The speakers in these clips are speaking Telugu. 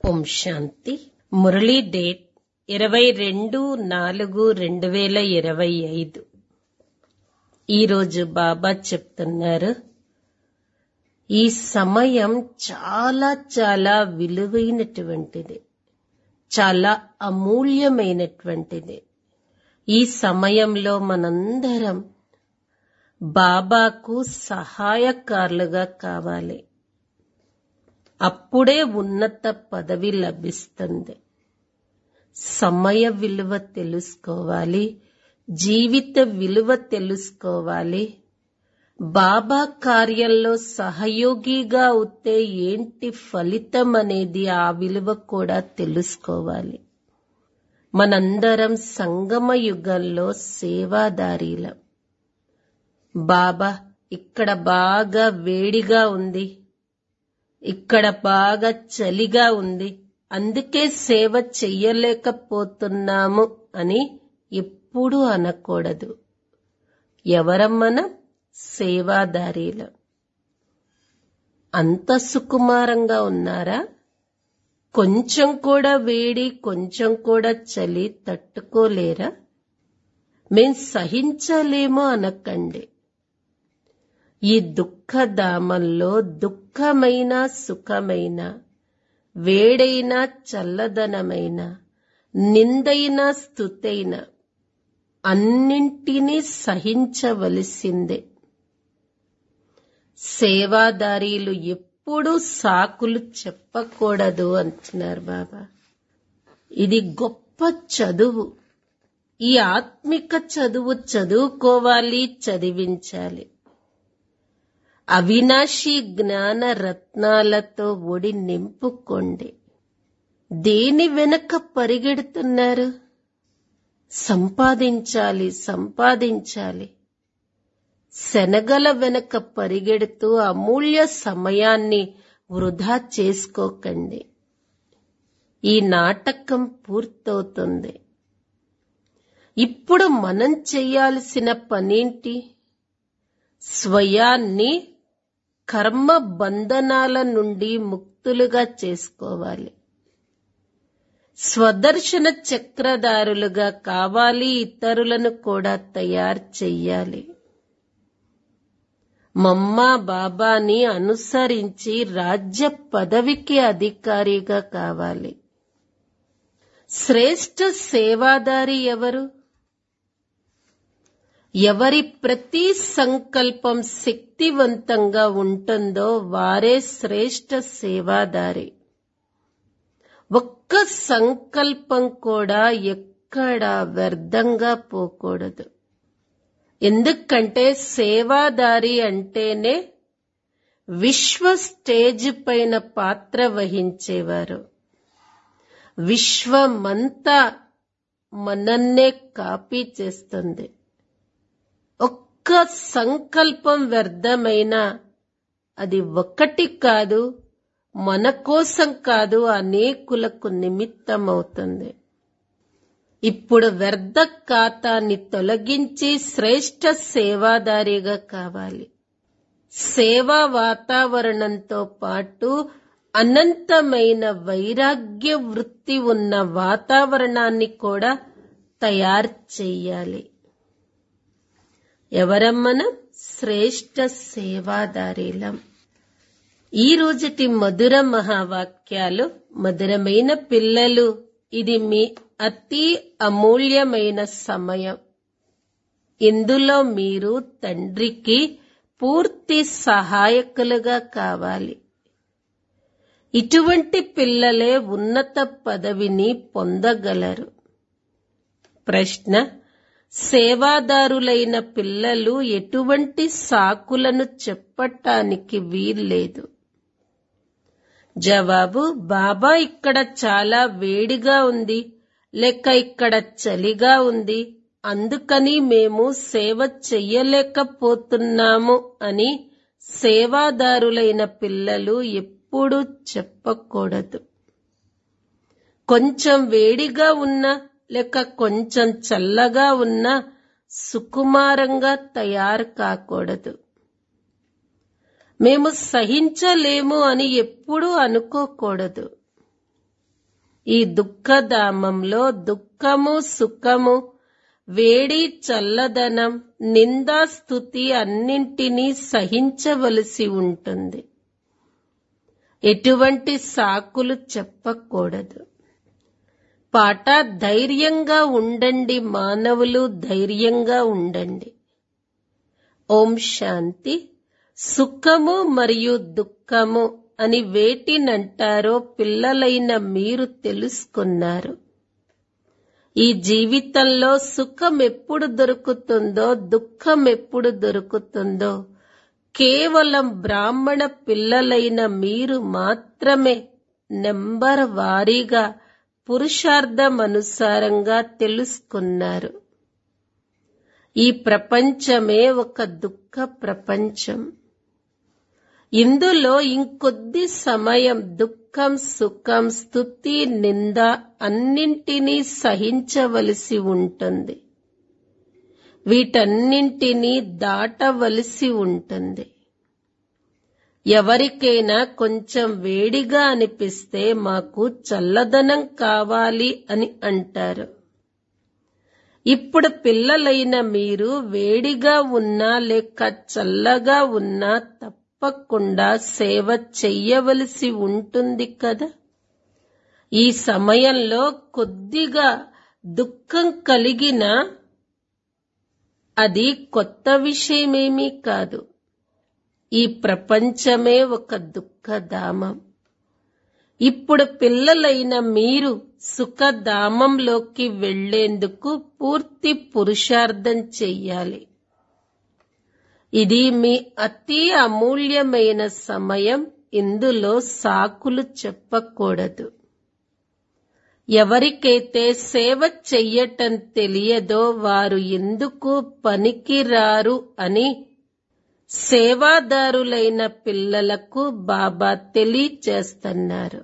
ఓం శాంతి మురళీ డేట్ ఇరవై రెండు నాలుగు రెండు వేల ఇరవై ఐదు ఈరోజు బాబా చెప్తున్నారు ఈ సమయం చాలా చాలా విలువైనటువంటిది చాలా అమూల్యమైనటువంటిది ఈ సమయంలో మనందరం బాబాకు సహాయకారులుగా కావాలి అప్పుడే ఉన్నత పదవి లభిస్తుంది సమయ విలువ తెలుసుకోవాలి జీవిత విలువ తెలుసుకోవాలి బాబా కార్యంలో సహయోగిగా అవుతే ఏంటి ఫలితం అనేది ఆ విలువ కూడా తెలుసుకోవాలి మనందరం సంగమ యుగంలో సేవాదారీలం బాబా ఇక్కడ బాగా వేడిగా ఉంది ఇక్కడ బాగా చలిగా ఉంది అందుకే సేవ చెయ్యలేకపోతున్నాము అని ఎప్పుడూ అనకూడదు ఎవరమ్మనం సేవాదారీలం అంత సుకుమారంగా ఉన్నారా కొంచెం కూడా వేడి కొంచెం కూడా చలి తట్టుకోలేరా మేం సహించలేమో అనకండి ఈ దుఃఖధామంలో దుఃఖమైన సుఖమైన వేడైన చల్లదనమైన నిందైన స్థుతైన అన్నింటినీ సహించవలసిందే సేవాదారీలు ఎప్పుడూ సాకులు చెప్పకూడదు అంటున్నారు బాబా ఇది గొప్ప చదువు ఈ ఆత్మిక చదువు చదువుకోవాలి చదివించాలి అవినాశి జ్ఞాన రత్నాలతో ఒడి నింపుకోండి దేని వెనక పరిగెడుతున్నారు సంపాదించాలి సంపాదించాలి శనగల వెనక పరిగెడుతూ అమూల్య సమయాన్ని వృధా చేసుకోకండి ఈ నాటకం పూర్తవుతుంది ఇప్పుడు మనం చేయాల్సిన పనేంటి స్వయాన్ని కర్మ బంధనాల నుండి ముక్తులుగా చేసుకోవాలి స్వదర్శన చక్రధారులుగా కావాలి ఇతరులను కూడా తయారు చెయ్యాలి మమ్మా బాబాని అనుసరించి రాజ్య పదవికి అధికారిగా కావాలి శ్రేష్ఠ సేవాదారి ఎవరు ఎవరి ప్రతి సంకల్పం శక్తివంతంగా ఉంటుందో వారే శ్రేష్ఠ సేవాదారి ఒక్క సంకల్పం కూడా ఎక్కడ వ్యర్థంగా పోకూడదు ఎందుకంటే సేవాదారి అంటేనే విశ్వ స్టేజ్ పైన పాత్ర వహించేవారు విశ్వమంతా మనన్నే కాపీ చేస్తుంది ఒక్క సంకల్పం వ్యర్థమైనా అది ఒక్కటి కాదు మన కోసం కాదు అనేకులకు నిమిత్తమవుతుంది ఇప్పుడు వ్యర్థ ఖాతాన్ని తొలగించి శ్రేష్ఠ సేవాదారిగా కావాలి సేవా వాతావరణంతో పాటు అనంతమైన వైరాగ్య వృత్తి ఉన్న వాతావరణాన్ని కూడా తయారు చెయ్యాలి ఎవరమ్మనం శ్రేష్ఠ సేవాదారీలం ఈ రోజుటి మధుర మహావాక్యాలు మధురమైన పిల్లలు ఇది మీ అతి అమూల్యమైన సమయం ఇందులో మీరు తండ్రికి పూర్తి సహాయకులుగా కావాలి ఇటువంటి పిల్లలే ఉన్నత పదవిని పొందగలరు ప్రశ్న సేవాదారులైన పిల్లలు ఎటువంటి సాకులను చెప్పటానికి వీల్లేదు జవాబు బాబా ఇక్కడ చాలా వేడిగా ఉంది లేక ఇక్కడ చలిగా ఉంది అందుకని మేము సేవ చెయ్యలేకపోతున్నాము అని సేవాదారులైన పిల్లలు ఎప్పుడూ చెప్పకూడదు కొంచెం వేడిగా ఉన్నా లేక కొంచెం చల్లగా ఉన్నా సుకుమారంగా తయారు కాకూడదు మేము సహించలేము అని ఎప్పుడూ అనుకోకూడదు ఈ దుఃఖధామంలో దుఃఖము సుఖము వేడి చల్లదనం నిందాస్థుతి అన్నింటినీ సహించవలసి ఉంటుంది ఎటువంటి సాకులు చెప్పకూడదు పాట ధైర్యంగా ఉండండి మానవులు ధైర్యంగా ఉండండి ఓం శాంతి సుఖము మరియు దుఃఖము అని వేటినంటారో పిల్లలైన మీరు తెలుసుకున్నారు ఈ జీవితంలో సుఖం ఎప్పుడు దొరుకుతుందో దుఃఖం ఎప్పుడు దొరుకుతుందో కేవలం బ్రాహ్మణ పిల్లలైన మీరు మాత్రమే నెంబర్ వారీగా పురుషార్థం అనుసారంగా తెలుసుకున్నారు ఈ ప్రపంచమే ఒక దుఃఖ ప్రపంచం ఇందులో ఇంకొద్ది సమయం దుఃఖం సుఖం స్థుతి నింద అన్నింటినీ సహించవలసి ఉంటుంది వీటన్నింటినీ దాటవలసి ఉంటుంది ఎవరికైనా కొంచెం వేడిగా అనిపిస్తే మాకు చల్లదనం కావాలి అని అంటారు ఇప్పుడు పిల్లలైన మీరు వేడిగా ఉన్నా లేక చల్లగా ఉన్నా తప్పకుండా సేవ చెయ్యవలసి ఉంటుంది కదా ఈ సమయంలో కొద్దిగా దుఃఖం కలిగిన అది కొత్త విషయమేమీ కాదు ఈ ప్రపంచమే ఒక దుఃఖధామం ఇప్పుడు పిల్లలైన మీరు సుఖధామంలోకి వెళ్లేందుకు పూర్తి పురుషార్థం చెయ్యాలి ఇది మీ అతి అమూల్యమైన సమయం ఇందులో సాకులు చెప్పకూడదు ఎవరికైతే సేవ చెయ్యటం తెలియదో వారు ఎందుకు పనికిరారు అని సేవాదారులైన పిల్లలకు బాబా తెలియచేస్తున్నారు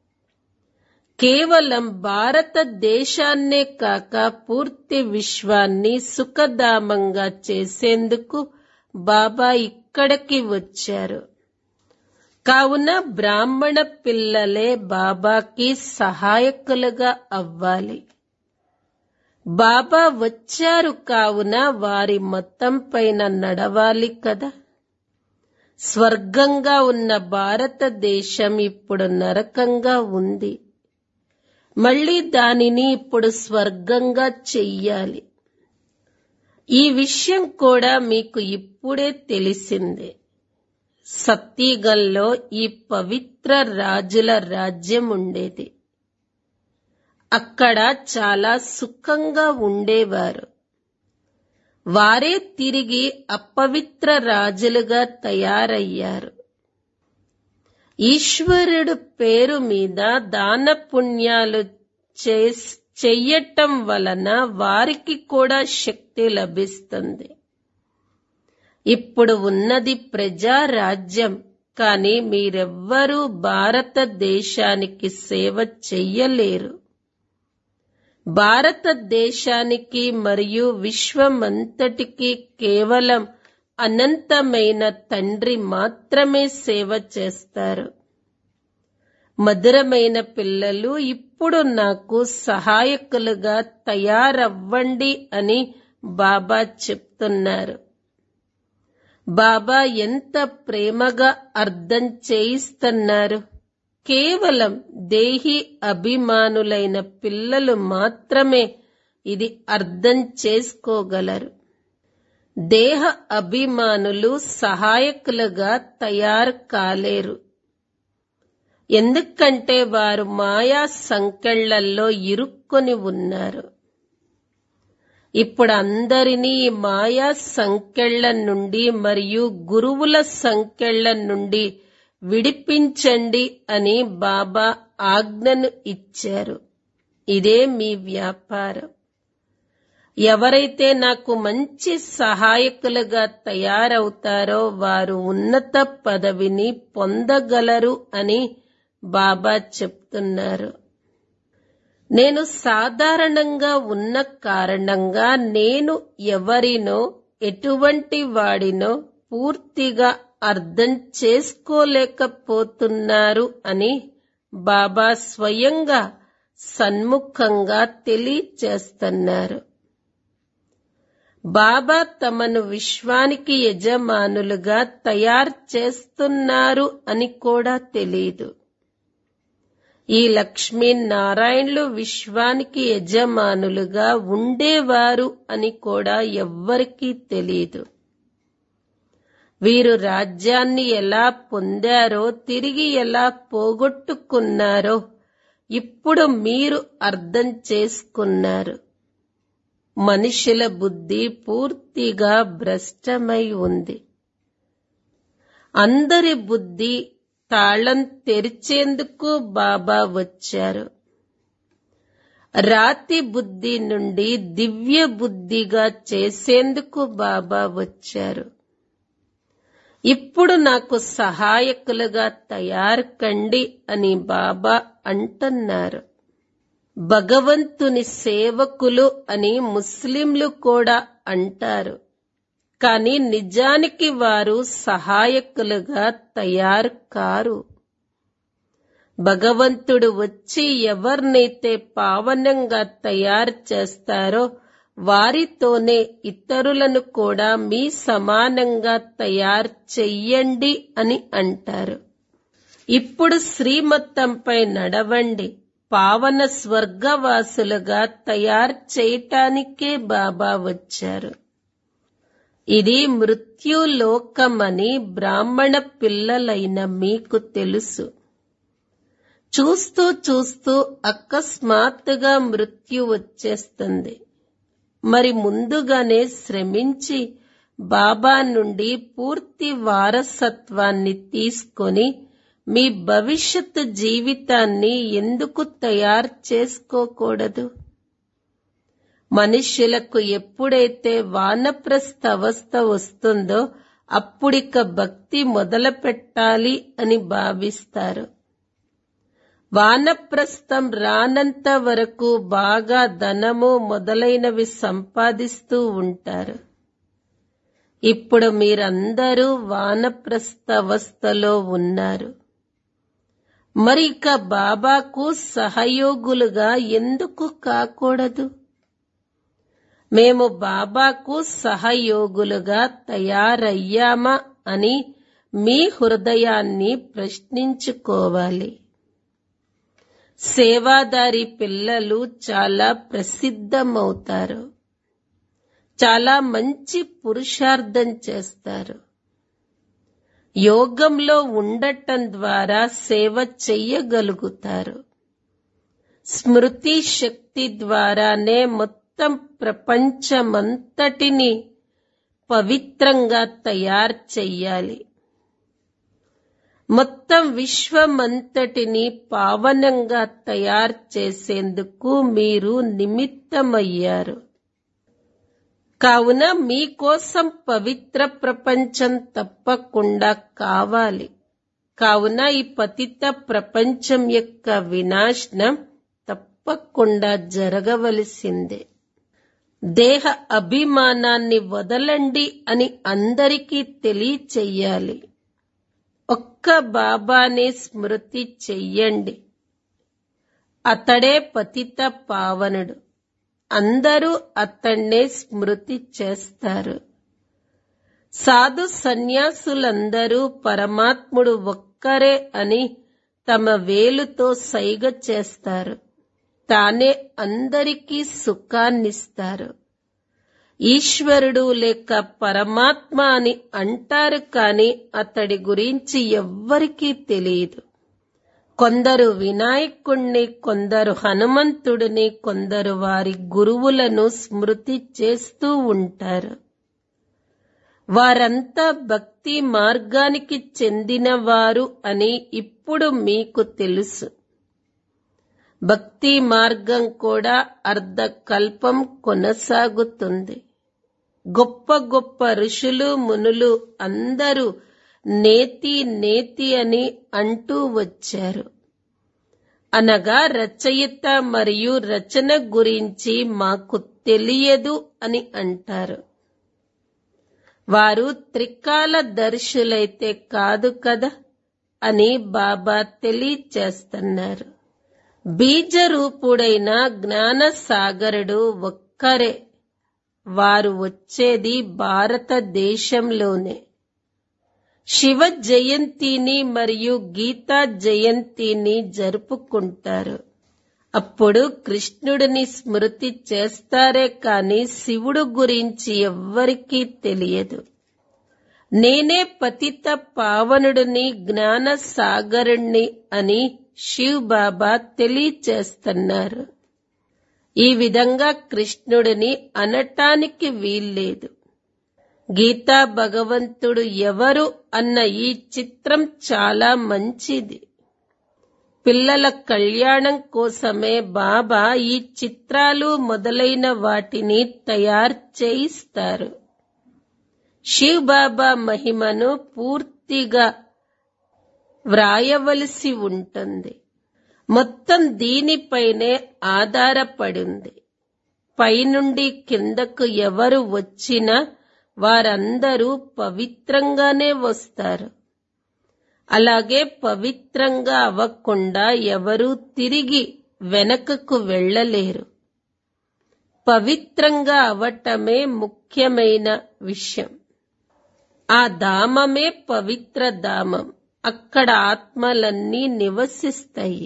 కేవలం భారతదేశాన్నే కాక పూర్తి విశ్వాన్ని సుఖధామంగా చేసేందుకు బాబా ఇక్కడికి వచ్చారు కావున బ్రాహ్మణ పిల్లలే బాబాకి సహాయకులుగా అవ్వాలి బాబా వచ్చారు కావున వారి మొత్తం పైన నడవాలి కదా స్వర్గంగా ఉన్న భారతదేశం ఇప్పుడు నరకంగా ఉంది మళ్ళీ దానిని ఇప్పుడు స్వర్గంగా చెయ్యాలి ఈ విషయం కూడా మీకు ఇప్పుడే తెలిసిందే సత్యగల్లో ఈ పవిత్ర రాజుల రాజ్యం ఉండేది అక్కడ చాలా సుఖంగా ఉండేవారు వారే తిరిగి అపవిత్ర రాజులుగా తయారయ్యారు ఈశ్వరుడు పేరు మీద దాన పుణ్యాలు చెయ్యటం వలన వారికి కూడా శక్తి లభిస్తుంది ఇప్పుడు ఉన్నది ప్రజా రాజ్యం కానీ మీరెవ్వరూ భారతదేశానికి సేవ చెయ్యలేరు భారతదేశానికి మరియు విశ్వమంతటికి కేవలం అనంతమైన తండ్రి మాత్రమే సేవ చేస్తారు మధురమైన పిల్లలు ఇప్పుడు నాకు సహాయకులుగా తయారవ్వండి అని బాబా చెప్తున్నారు బాబా ఎంత ప్రేమగా అర్థం చేయిస్తున్నారు కేవలం దేహి అభిమానులైన పిల్లలు మాత్రమే ఇది అర్థం చేసుకోగలరు దేహ అభిమానులు సహాయకులుగా తయారు కాలేరు ఎందుకంటే వారు మాయా సంకెళ్లల్లో ఇరుక్కొని ఉన్నారు ఇప్పుడు అందరినీ మాయా సంకెళ్ల నుండి మరియు గురువుల సంకెళ్ల నుండి విడిపించండి అని బాబా ఆజ్ఞను ఇచ్చారు ఇదే మీ వ్యాపారం ఎవరైతే నాకు మంచి సహాయకులుగా తయారవుతారో వారు ఉన్నత పదవిని పొందగలరు అని బాబా చెప్తున్నారు నేను సాధారణంగా ఉన్న కారణంగా నేను ఎవరినో ఎటువంటి వాడినో పూర్తిగా అర్థం చేసుకోలేకపోతున్నారు అని బాబా స్వయంగా సన్ముఖంగా తెలియచేస్తున్నారు బాబా తమను విశ్వానికి యజమానులుగా తయారు చేస్తున్నారు అని కూడా తెలియదు ఈ లక్ష్మీనారాయణులు విశ్వానికి యజమానులుగా ఉండేవారు అని కూడా ఎవ్వరికీ తెలియదు వీరు రాజ్యాన్ని ఎలా పొందారో తిరిగి ఎలా పోగొట్టుకున్నారో ఇప్పుడు మీరు అర్థం చేసుకున్నారు మనుషుల బుద్ధి పూర్తిగా భ్రష్టమై ఉంది అందరి బుద్ధి తాళం తెరిచేందుకు బాబా వచ్చారు రాతి బుద్ధి నుండి దివ్య బుద్ధిగా చేసేందుకు బాబా వచ్చారు ఇప్పుడు నాకు సహాయకులుగా తయారు కండి అని బాబా అంటున్నారు భగవంతుని సేవకులు అని ముస్లింలు కూడా అంటారు కానీ నిజానికి వారు సహాయకులుగా తయారు కారు భగవంతుడు వచ్చి ఎవరినైతే పావనంగా తయారు చేస్తారో వారితోనే ఇతరులను కూడా మీ సమానంగా తయారు చెయ్యండి అని అంటారు ఇప్పుడు శ్రీమత్తంపై నడవండి పావన స్వర్గవాసులుగా తయారు చేయటానికే బాబా వచ్చారు ఇది మృత్యులోకమని బ్రాహ్మణ పిల్లలైన మీకు తెలుసు చూస్తూ చూస్తూ అకస్మాత్తుగా మృత్యు వచ్చేస్తుంది మరి ముందుగానే శ్రమించి బాబా నుండి పూర్తి వారసత్వాన్ని తీసుకొని మీ భవిష్యత్తు జీవితాన్ని ఎందుకు తయారు చేసుకోకూడదు మనుష్యులకు ఎప్పుడైతే వానప్రస్థ అవస్థ వస్తుందో అప్పుడిక భక్తి మొదలు పెట్టాలి అని భావిస్తారు వానప్రస్థం రానంత వరకు బాగా ధనము మొదలైనవి సంపాదిస్తూ ఉంటారు ఇప్పుడు మీరందరూ వానప్రస్థ అవస్థలో ఉన్నారు మరి ఇక బాబాకు సహయోగులుగా ఎందుకు కాకూడదు మేము బాబాకు సహయోగులుగా తయారయ్యామా అని మీ హృదయాన్ని ప్రశ్నించుకోవాలి సేవాదారి పిల్లలు చాలా ప్రసిద్ధమవుతారు చాలా మంచి పురుషార్థం చేస్తారు యోగంలో ఉండటం ద్వారా సేవ చెయ్యగలుగుతారు స్మృతి శక్తి ద్వారానే మొత్తం ప్రపంచమంతటిని పవిత్రంగా తయారు చెయ్యాలి మొత్తం విశ్వమంతటిని పావనంగా తయారు చేసేందుకు మీరు నిమిత్తమయ్యారు కావున మీకోసం పవిత్ర ప్రపంచం తప్పకుండా కావాలి కావున ఈ పతిత ప్రపంచం యొక్క వినాశనం తప్పకుండా జరగవలసిందే దేహ అభిమానాన్ని వదలండి అని అందరికీ తెలియచెయ్యాలి ఒక్క బాబానే స్మృతి చెయ్యండి అతడే పతిత పావనుడు అందరూ అతన్నే స్మృతి చేస్తారు సాధు సన్యాసులందరూ పరమాత్ముడు ఒక్కరే అని తమ వేలుతో సైగ చేస్తారు తానే అందరికీ సుఖాన్నిస్తారు ఈశ్వరుడు లేక పరమాత్మ అని అంటారు కాని అతడి గురించి ఎవ్వరికీ తెలియదు కొందరు వినాయకుణ్ణి కొందరు హనుమంతుడిని కొందరు వారి గురువులను స్మృతి చేస్తూ ఉంటారు వారంతా భక్తి మార్గానికి చెందినవారు అని ఇప్పుడు మీకు తెలుసు భక్తి మార్గం కూడా అర్ధకల్పం కొనసాగుతుంది గొప్ప గొప్ప ఋషులు మునులు అందరూ నేతి నేతి అని అంటూ వచ్చారు అనగా రచయిత మరియు రచన గురించి మాకు తెలియదు అని అంటారు వారు త్రికాల దర్శులైతే కాదు కదా అని బాబా తెలియచేస్తున్నారు బీజరూపుడైన జ్ఞానసాగరుడు ఒక్కరే వారు వచ్చేది భారతదేశంలోనే శివ జయంతిని మరియు గీతా జయంతిని జరుపుకుంటారు అప్పుడు కృష్ణుడిని స్మృతి చేస్తారే కాని శివుడు గురించి ఎవ్వరికీ తెలియదు నేనే పతిత పావనుడిని జ్ఞాన సాగరుణ్ణి అని శివ్ బాబా తెలియచేస్తున్నారు ఈ విధంగా కృష్ణుడిని అనటానికి వీల్లేదు గీతా భగవంతుడు ఎవరు అన్న ఈ చిత్రం చాలా మంచిది పిల్లల కళ్యాణం కోసమే బాబా ఈ చిత్రాలు మొదలైన వాటిని తయారు చేయిస్తారు శివ్ బాబా మహిమను పూర్తిగా వ్రాయవలసి ఉంటుంది మొత్తం దీనిపైనే ఆధారపడింది పైనుండి కిందకు ఎవరు వచ్చినా వారందరూ పవిత్రంగానే వస్తారు అలాగే పవిత్రంగా అవ్వకుండా ఎవరూ తిరిగి వెనకకు వెళ్ళలేరు పవిత్రంగా అవటమే ముఖ్యమైన విషయం ఆ ధామమే పవిత్ర ధామం అక్కడ ఆత్మలన్నీ నివసిస్తాయి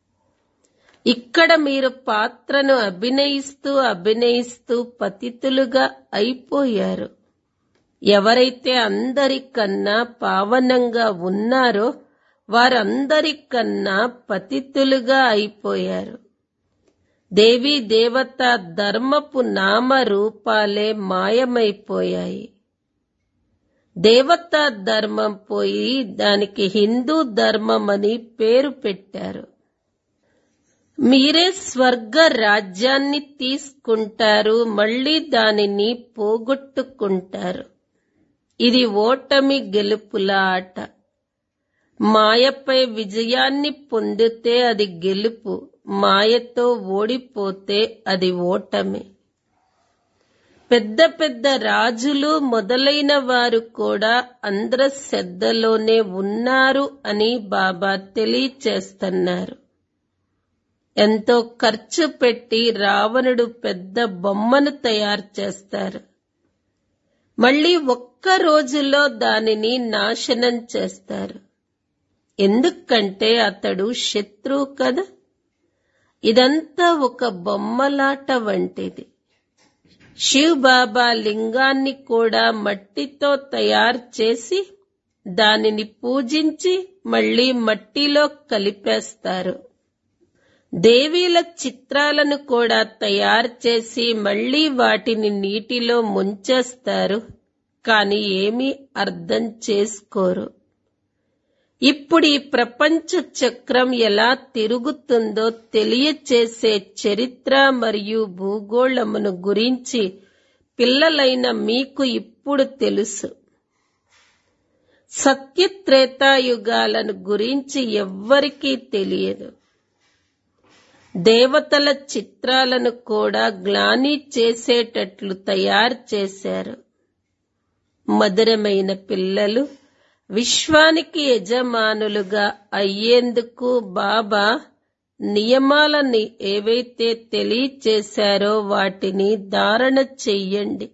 ఇక్కడ మీరు పాత్రను అభినయిస్తూ అభినయిస్తూ పతితులుగా అయిపోయారు ఎవరైతే అందరికన్నా పావనంగా ఉన్నారో వారందరికన్నా పతితులుగా అయిపోయారు దేవీ దేవత ధర్మపు నామ రూపాలే మాయమైపోయాయి దేవతా ధర్మం పోయి దానికి హిందూ ధర్మం అని పేరు పెట్టారు మీరే స్వర్గ రాజ్యాన్ని తీసుకుంటారు మళ్ళీ దానిని పోగొట్టుకుంటారు ఇది ఓటమి గెలుపుల ఆట మాయపై విజయాన్ని పొందితే అది గెలుపు మాయతో ఓడిపోతే అది ఓటమి పెద్ద పెద్ద రాజులు మొదలైన వారు కూడా అంధ్రశ్రద్ధలోనే ఉన్నారు అని బాబా తెలియచేస్తున్నారు ఎంతో ఖర్చు పెట్టి రావణుడు పెద్ద బొమ్మను తయారు చేస్తారు మళ్ళీ ఒక్క రోజులో దానిని నాశనం చేస్తారు ఎందుకంటే అతడు శత్రువు కదా ఇదంతా ఒక బొమ్మలాట వంటిది శివ్ బాబా లింగాన్ని కూడా మట్టితో తయారు చేసి దానిని పూజించి మళ్ళీ మట్టిలో కలిపేస్తారు దేవీల చిత్రాలను కూడా తయారు చేసి మళ్ళీ వాటిని నీటిలో ముంచేస్తారు కాని ఏమీ అర్థం చేసుకోరు ఇప్పుడు ఈ ప్రపంచ చక్రం ఎలా తిరుగుతుందో తెలియచేసే చరిత్ర మరియు భూగోళమును గురించి పిల్లలైన మీకు ఇప్పుడు తెలుసు సత్యత్రేతాయుగాలను గురించి ఎవ్వరికీ తెలియదు దేవతల చిత్రాలను కూడా గ్లాని చేసేటట్లు తయారు చేశారు మధురమైన పిల్లలు విశ్వానికి యజమానులుగా అయ్యేందుకు బాబా నియమాలని ఏవైతే తెలియచేశారో వాటిని ధారణ చెయ్యండి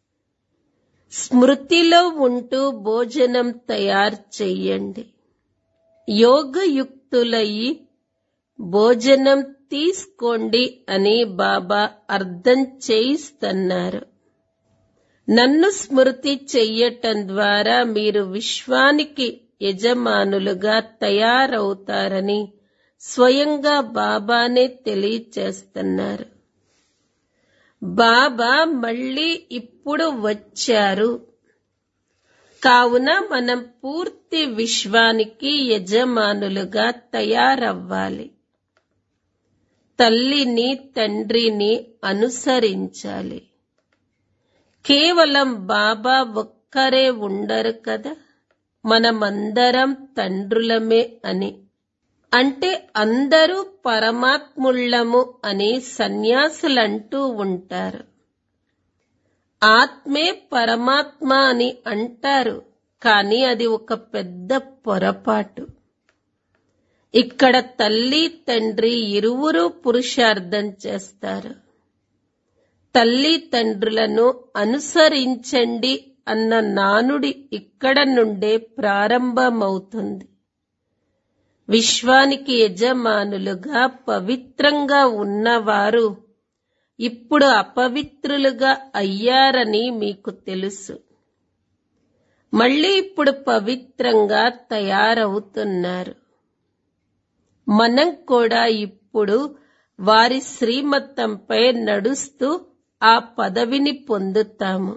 స్మృతిలో ఉంటూ భోజనం తయారు చెయ్యండి యోగయుక్తులయ్యి భోజనం తీసుకోండి అని బాబా అర్థం చేయిస్తున్నారు నన్ను స్మృతి చెయ్యటం ద్వారా మీరు విశ్వానికి యజమానులుగా తయారవుతారని స్వయంగా బాబానే తెలియచేస్తున్నారు బాబా మళ్ళీ ఇప్పుడు వచ్చారు కావున మనం పూర్తి విశ్వానికి యజమానులుగా తయారవ్వాలి తల్లిని తండ్రిని అనుసరించాలి కేవలం బాబా ఒక్కరే ఉండరు కదా మనమందరం తండ్రులమే అని అంటే అందరూ పరమాత్ముళ్ళము అని సన్యాసులంటూ ఉంటారు ఆత్మే పరమాత్మ అని అంటారు కానీ అది ఒక పెద్ద పొరపాటు ఇక్కడ తల్లి తండ్రి ఇరువురు పురుషార్థం చేస్తారు తల్లి తండ్రులను అనుసరించండి అన్న నానుడి ఇక్కడ నుండే ప్రారంభమవుతుంది విశ్వానికి యజమానులుగా పవిత్రంగా ఉన్నవారు ఇప్పుడు అపవిత్రులుగా అయ్యారని మీకు తెలుసు మళ్ళీ ఇప్పుడు పవిత్రంగా తయారవుతున్నారు మనం కూడా ఇప్పుడు వారి శ్రీమతంపై నడుస్తూ ఆ పదవిని పొందుతాము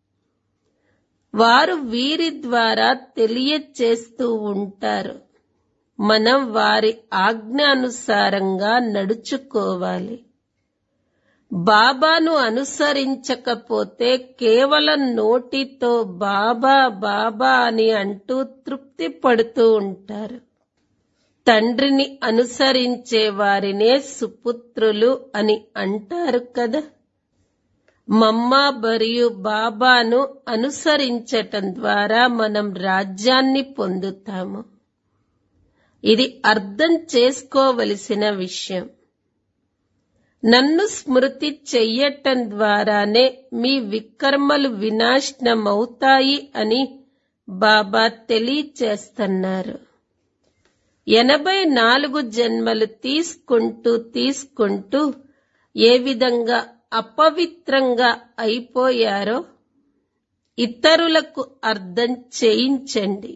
వారు వీరి ద్వారా తెలియచేస్తూ ఉంటారు మనం వారి ఆజ్ఞానుసారంగా నడుచుకోవాలి బాబాను అనుసరించకపోతే కేవలం నోటితో బాబా బాబా అని అంటూ తృప్తి పడుతూ ఉంటారు తండ్రిని అనుసరించే వారినే సుపుత్రులు అని అంటారు కదా మమ్మ మరియు బాబాను అనుసరించటం ద్వారా మనం రాజ్యాన్ని పొందుతాము ఇది అర్థం చేసుకోవలసిన విషయం నన్ను స్మృతి చెయ్యటం ద్వారానే మీ వికర్మలు వినాశనమవుతాయి అని బాబా తెలియచేస్తున్నారు ఎనభై నాలుగు జన్మలు తీసుకుంటూ తీసుకుంటూ ఏ విధంగా అపవిత్రంగా అయిపోయారో ఇతరులకు అర్థం చేయించండి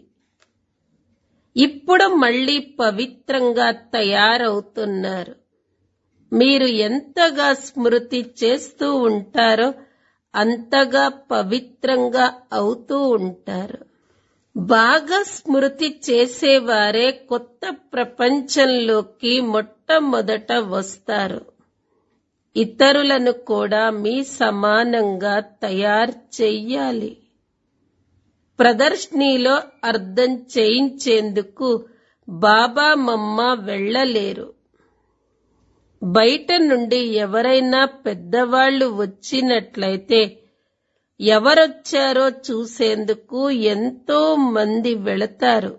ఇప్పుడు మళ్ళీ పవిత్రంగా తయారవుతున్నారు మీరు ఎంతగా స్మృతి చేస్తూ ఉంటారో అంతగా పవిత్రంగా అవుతూ ఉంటారు బాగా స్మృతి చేసేవారే కొత్త ప్రపంచంలోకి మొట్టమొదట వస్తారు ఇతరులను కూడా మీ సమానంగా తయారు చెయ్యాలి ప్రదర్శనీలో అర్థం చేయించేందుకు బాబా మమ్మ వెళ్ళలేరు బయట నుండి ఎవరైనా పెద్దవాళ్లు వచ్చినట్లయితే ఎవరొచ్చారో చూసేందుకు ఎంతో మంది వెళతారు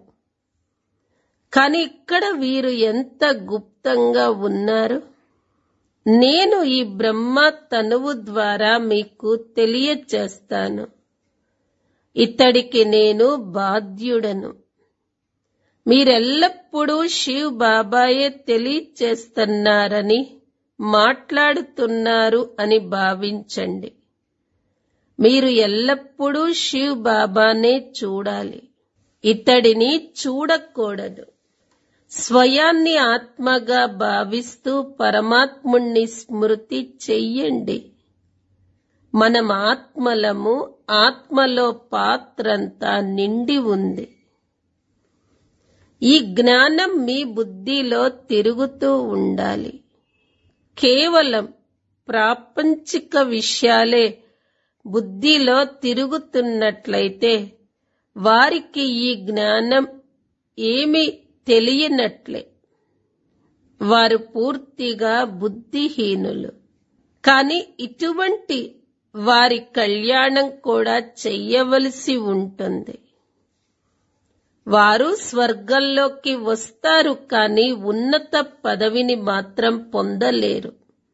కాని ఇక్కడ వీరు ఎంత గుప్తంగా ఉన్నారు నేను ఈ బ్రహ్మ తనువు ద్వారా మీకు తెలియచేస్తాను ఇతడికి నేను బాధ్యుడను మీరెల్లప్పుడూ శివ్ బాబాయే తెలియచేస్తున్నారని మాట్లాడుతున్నారు అని భావించండి మీరు ఎల్లప్పుడూ శివ్ బాబానే చూడాలి ఇతడిని చూడకూడదు స్వయాన్ని ఆత్మగా భావిస్తూ పరమాత్ముణ్ణి స్మృతి చెయ్యండి మనం ఆత్మలము ఆత్మలో పాత్రంతా నిండి ఉంది ఈ జ్ఞానం మీ బుద్ధిలో తిరుగుతూ ఉండాలి కేవలం ప్రాపంచిక విషయాలే బుద్ధిలో తిరుగుతున్నట్లయితే వారికి ఈ జ్ఞానం ఏమీ తెలియనట్లే వారు పూర్తిగా బుద్ధిహీనులు కాని ఇటువంటి వారి కళ్యాణం కూడా చెయ్యవలసి ఉంటుంది వారు స్వర్గంలోకి వస్తారు కానీ ఉన్నత పదవిని మాత్రం పొందలేరు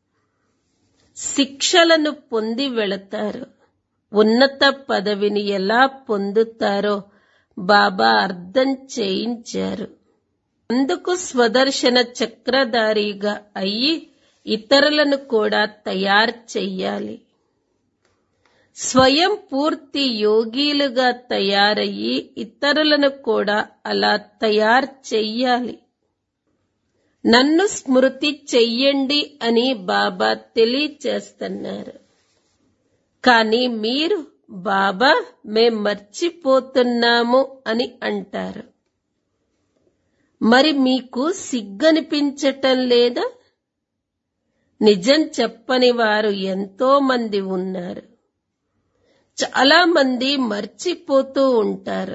శిక్షలను పొంది వెళతారు ఉన్నత పదవిని ఎలా పొందుతారో బాబా అర్థం చేయించారు అందుకు స్వదర్శన చక్రధారిగా అయ్యి ఇతరులను కూడా తయారు చెయ్యాలి స్వయం పూర్తి యోగీలుగా తయారయ్యి ఇతరులను కూడా అలా తయారు చెయ్యాలి నన్ను స్మృతి చెయ్యండి అని బాబా తెలియచేస్తున్నారు కానీ మీరు బాబా మేం మర్చిపోతున్నాము అని అంటారు మరి మీకు సిగ్గనిపించటం లేదా నిజం చెప్పని వారు ఎంతో మంది ఉన్నారు చాలా మంది మర్చిపోతూ ఉంటారు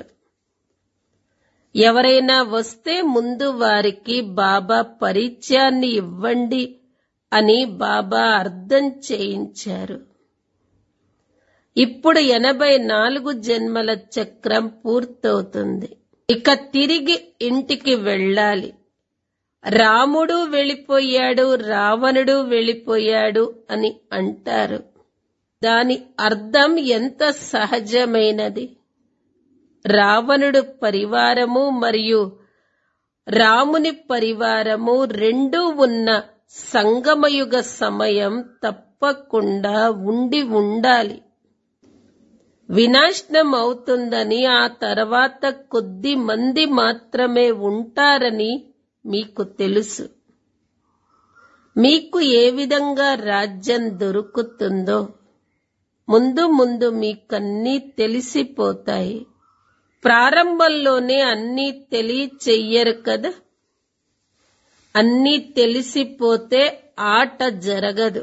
ఎవరైనా వస్తే ముందు వారికి బాబా పరిచయాన్ని ఇవ్వండి అని బాబా అర్థం చేయించారు ఇప్పుడు ఎనభై నాలుగు జన్మల చక్రం పూర్తవుతుంది ఇక తిరిగి ఇంటికి వెళ్ళాలి రాముడు వెళ్ళిపోయాడు రావణుడు వెళ్ళిపోయాడు అని అంటారు దాని అర్థం ఎంత సహజమైనది రావణుడు పరివారము మరియు రాముని పరివారము రెండూ ఉన్న సంగమయుగ సమయం తప్పకుండా ఉండి ఉండాలి వినాశనం అవుతుందని ఆ తర్వాత కొద్ది మంది మాత్రమే ఉంటారని మీకు తెలుసు మీకు ఏ విధంగా రాజ్యం దొరుకుతుందో ముందు ముందు మీకన్నీ తెలిసిపోతాయి ప్రారంభంలోనే అన్నీ తెలియచెయ్యరు కదా అన్నీ తెలిసిపోతే ఆట జరగదు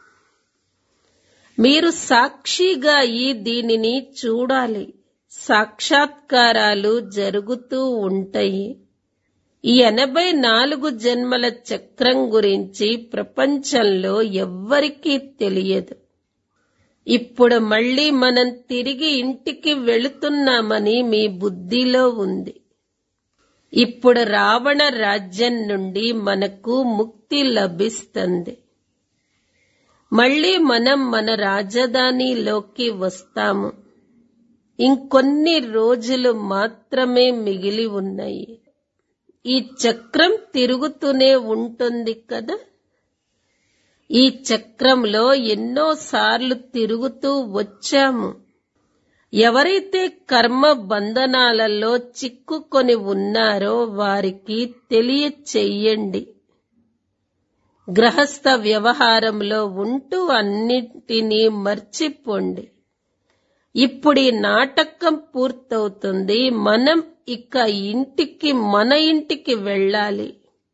మీరు సాక్షిగా ఈ దీనిని చూడాలి సాక్షాత్కారాలు జరుగుతూ ఉంటాయి ఈ ఎనభై నాలుగు జన్మల చక్రం గురించి ప్రపంచంలో ఎవ్వరికీ తెలియదు ఇప్పుడు మళ్ళీ మనం తిరిగి ఇంటికి వెళుతున్నామని మీ బుద్ధిలో ఉంది ఇప్పుడు రావణ రాజ్యం నుండి మనకు ముక్తి లభిస్తుంది మళ్ళీ మనం మన రాజధానిలోకి వస్తాము ఇంకొన్ని రోజులు మాత్రమే మిగిలి ఉన్నాయి ఈ చక్రం తిరుగుతూనే ఉంటుంది కదా ఈ చక్రంలో ఎన్నోసార్లు తిరుగుతూ వచ్చాము ఎవరైతే కర్మ బంధనాలలో చిక్కుకొని ఉన్నారో వారికి తెలియచెయ్యండి గ్రహస్థ వ్యవహారంలో ఉంటూ అన్నింటినీ మర్చిపోండి ఇప్పుడు ఈ నాటకం పూర్తవుతుంది మనం ఇక ఇంటికి మన ఇంటికి వెళ్ళాలి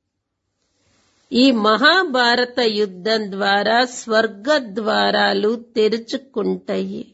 ఈ మహాభారత యుద్ధం ద్వారా స్వర్గ ద్వారాలు తెరుచుకుంటాయి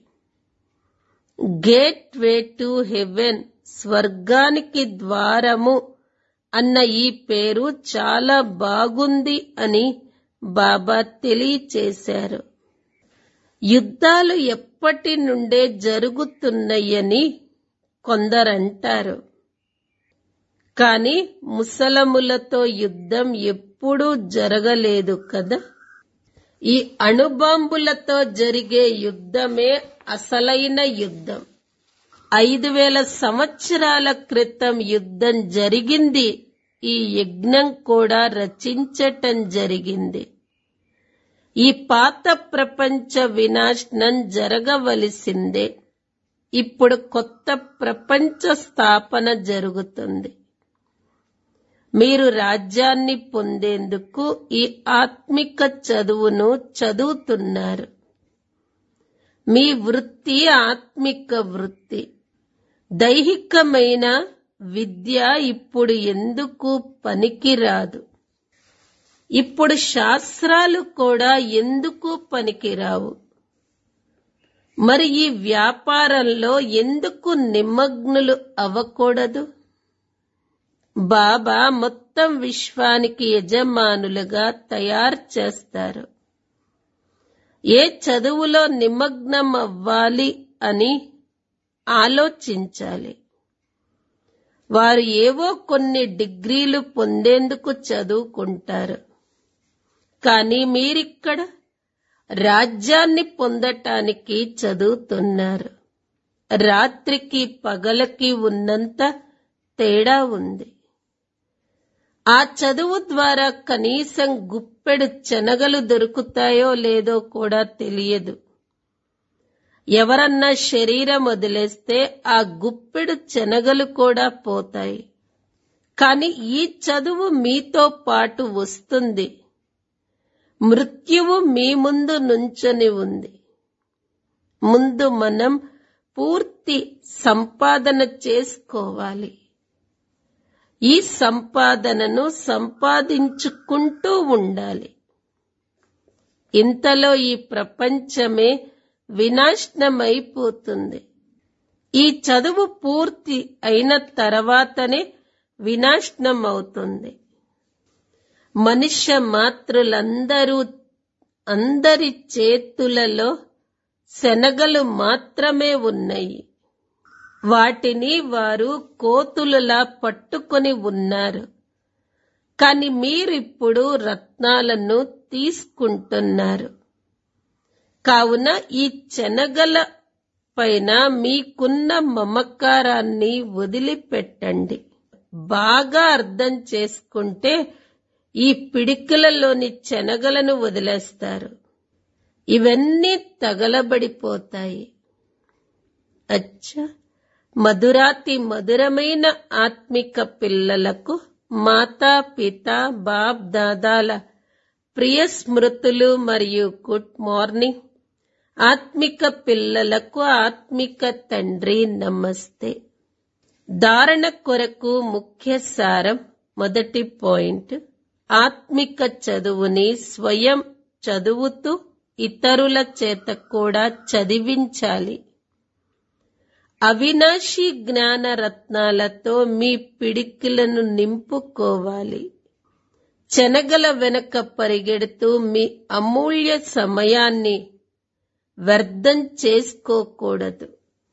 గేట్ వే టు హెవెన్ స్వర్గానికి ద్వారము అన్న ఈ పేరు చాలా బాగుంది అని బాబా తెలియచేశారు యుద్ధాలు ఎప్పటి నుండే జరుగుతున్నాయని కొందరంటారు కాని ముసలములతో యుద్ధం ఎప్పుడూ జరగలేదు కదా ఈ అణుబాంబులతో జరిగే యుద్ధమే అసలైన యుద్ధం ఐదు వేల సంవత్సరాల క్రితం యుద్ధం జరిగింది ఈ యజ్ఞం కూడా రచించటం జరిగింది ఈ పాత ప్రపంచ వినాశనం జరగవలసిందే ఇప్పుడు కొత్త ప్రపంచ స్థాపన జరుగుతుంది మీరు రాజ్యాన్ని పొందేందుకు ఈ ఆత్మిక చదువును చదువుతున్నారు మీ వృత్తి ఆత్మిక వృత్తి దైహికమైన విద్య ఇప్పుడు ఎందుకు పనికిరాదు ఇప్పుడు శాస్త్రాలు కూడా ఎందుకు పనికిరావు మరి ఈ వ్యాపారంలో ఎందుకు నిమగ్నులు అవ్వకూడదు బాబా మొత్తం విశ్వానికి యజమానులుగా తయారు చేస్తారు ఏ చదువులో నిమగ్నం అవ్వాలి అని ఆలోచించాలి వారు ఏవో కొన్ని డిగ్రీలు పొందేందుకు చదువుకుంటారు కానీ మీరిక్కడ రాజ్యాన్ని పొందటానికి చదువుతున్నారు రాత్రికి పగలకి ఉన్నంత తేడా ఉంది ఆ చదువు ద్వారా కనీసం గుప్పెడు శనగలు దొరుకుతాయో లేదో కూడా తెలియదు ఎవరన్నా శరీరం వదిలేస్తే ఆ గుప్పెడు శనగలు కూడా పోతాయి కాని ఈ చదువు మీతో పాటు వస్తుంది మృత్యువు మీ ముందు నుంచొని ఉంది ముందు మనం పూర్తి సంపాదన చేసుకోవాలి ఈ సంపాదనను సంపాదించుకుంటూ ఉండాలి ఇంతలో ఈ ప్రపంచమే వినాశనమైపోతుంది ఈ చదువు పూర్తి అయిన తర్వాతనే వినాశనం అవుతుంది మనుష్య మాతృలందరూ అందరి చేతులలో శనగలు మాత్రమే ఉన్నాయి వాటిని వారు కోతులలా పట్టుకొని ఉన్నారు కాని మీరిప్పుడు రత్నాలను తీసుకుంటున్నారు కావున ఈ శనగల పైన మీకున్న మమకారాన్ని వదిలిపెట్టండి బాగా అర్థం చేసుకుంటే ఈ పిడికిలలోని శనగలను వదిలేస్తారు ఇవన్నీ తగలబడిపోతాయి అచ్చా మధురాతి మధురమైన ఆత్మిక పిల్లలకు మాతా పిత బాప్ దాదాల ప్రియ స్మృతులు మరియు గుడ్ మార్నింగ్ ఆత్మిక పిల్లలకు ఆత్మిక తండ్రి నమస్తే ధారణ కొరకు ముఖ్య సారం మొదటి పాయింట్ ఆత్మిక చదువుని స్వయం చదువుతూ ఇతరుల చేత కూడా చదివించాలి అవినాశి జ్ఞాన రత్నాలతో మీ పిడికిలను నింపుకోవాలి శనగల వెనక పరిగెడుతూ మీ అమూల్య సమయాన్ని వ్యర్థం చేసుకోకూడదు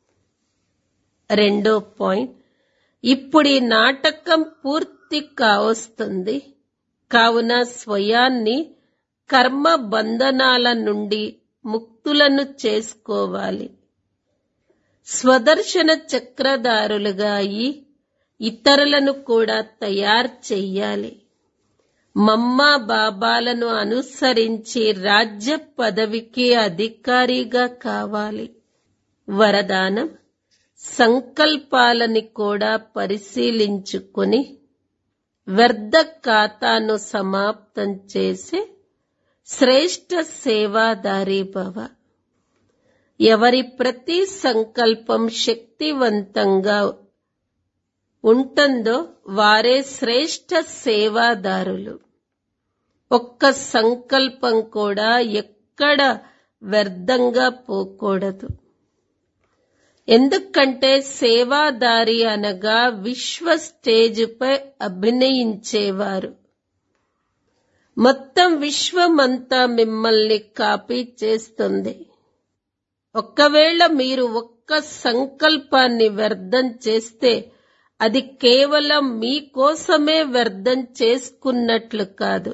రెండో పాయింట్ ఇప్పుడు ఈ నాటకం పూర్తి కావస్తుంది కావున స్వయాన్ని కర్మ బంధనాల నుండి ముక్తులను చేసుకోవాలి స్వదర్శన చక్రధారులుగా అయి ఇతరులను కూడా తయారు చెయ్యాలి మమ్మ బాబాలను అనుసరించి రాజ్య పదవికి అధికారిగా కావాలి వరదానం సంకల్పాలని కూడా పరిశీలించుకుని వ్యర్థ ఖాతాను సమాప్తం చేసి శ్రేష్ఠ సేవాదారి భవ ఎవరి ప్రతి సంకల్పం శక్తివంతంగా ఉంటుందో వారే శ్రేష్ఠ సేవాదారులు ఒక్క సంకల్పం కూడా ఎక్కడ వ్యర్థంగా పోకూడదు ఎందుకంటే సేవాదారి అనగా విశ్వ స్టేజ్పై అభినయించేవారు మొత్తం విశ్వమంతా మిమ్మల్ని కాపీ చేస్తుంది ఒకవేళ మీరు ఒక్క సంకల్పాన్ని వ్యర్థం చేస్తే అది కేవలం మీకోసమే వ్యర్థం చేసుకున్నట్లు కాదు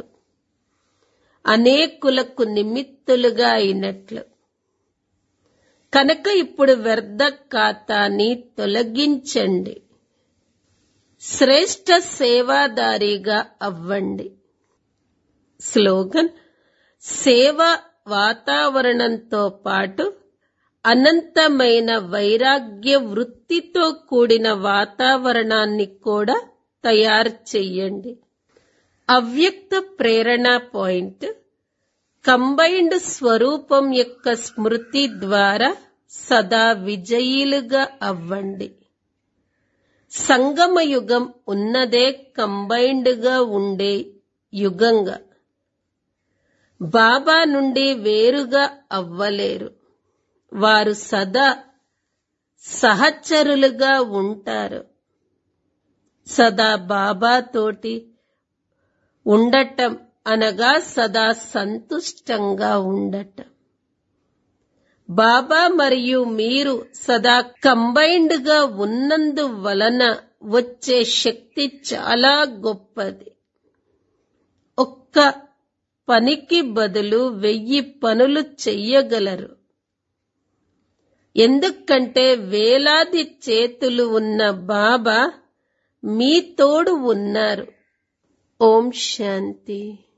అనేకులకు నిమిత్తులుగా అయినట్లు కనుక ఇప్పుడు వ్యర్థ ఖాతాని తొలగించండి శ్రేష్ఠ సేవాదారిగా అవ్వండి స్లోగన్ సేవ వాతావరణంతో పాటు అనంతమైన వైరాగ్య వృత్తితో కూడిన వాతావరణాన్ని కూడా తయారు చెయ్యండి అవ్యక్త ప్రేరణ పాయింట్ కంబైన్డ్ స్వరూపం యొక్క స్మృతి ద్వారా సదా విజయీలుగా అవ్వండి సంగమ యుగం ఉన్నదే కంబైన్డ్ గా ఉండే యుగంగా బాబా నుండి వేరుగా అవ్వలేరు వారు సదా సహచరులుగా ఉంటారు సదా బాబా తోటి ఉండటం అనగా సదా సంతుష్టంగా ఉండటం బాబా మరియు మీరు సదా కంబైన్డ్ గా ఉన్నందు వలన వచ్చే శక్తి చాలా గొప్పది ఒక్క పనికి బదులు వెయ్యి పనులు చెయ్యగలరు ఎందుకంటే వేలాది చేతులు ఉన్న బాబా మీ తోడు ఉన్నారు ఓం శాంతి